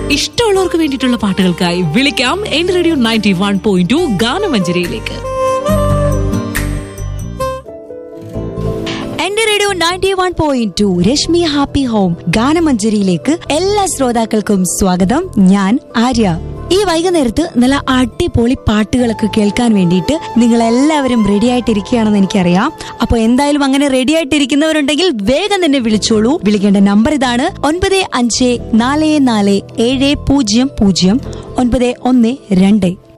ഇഷ്ടമുള്ളവർക്ക് വേണ്ടിയിട്ടുള്ള പാട്ടുകൾക്കായി വിളിക്കാം എന്റെ radio ninety one point two ഗാനമഞ്ജരിയിലേക്ക് എന്റെ radio ninety one point two Rashmi happy home ഗാനമഞ്ജരിയിലേക്ക് എല്ലാ ശ്രോതാക്കൾക്കും സ്വാഗതം ഞാൻ ആര്യ ഈ വൈകുന്നേരത്ത് നല്ല അടിപൊളി പാട്ടുകളൊക്കെ കേൾക്കാൻ വേണ്ടിയിട്ട് നിങ്ങൾ എല്ലാവരും റെഡി ആയിട്ടിരിക്കുകയാണെന്ന് എനിക്കറിയാം അപ്പൊ എന്തായാലും അങ്ങനെ റെഡി ആയിട്ടിരിക്കുന്നവരുണ്ടെങ്കിൽ വേഗം തന്നെ വിളിച്ചോളൂ വിളിക്കേണ്ട നമ്പർ ഇതാണ് ഒൻപത് അഞ്ച് നാല് നാല് ഏഴ് പൂജ്യം പൂജ്യം ഒൻപത് ഒന്ന് രണ്ട്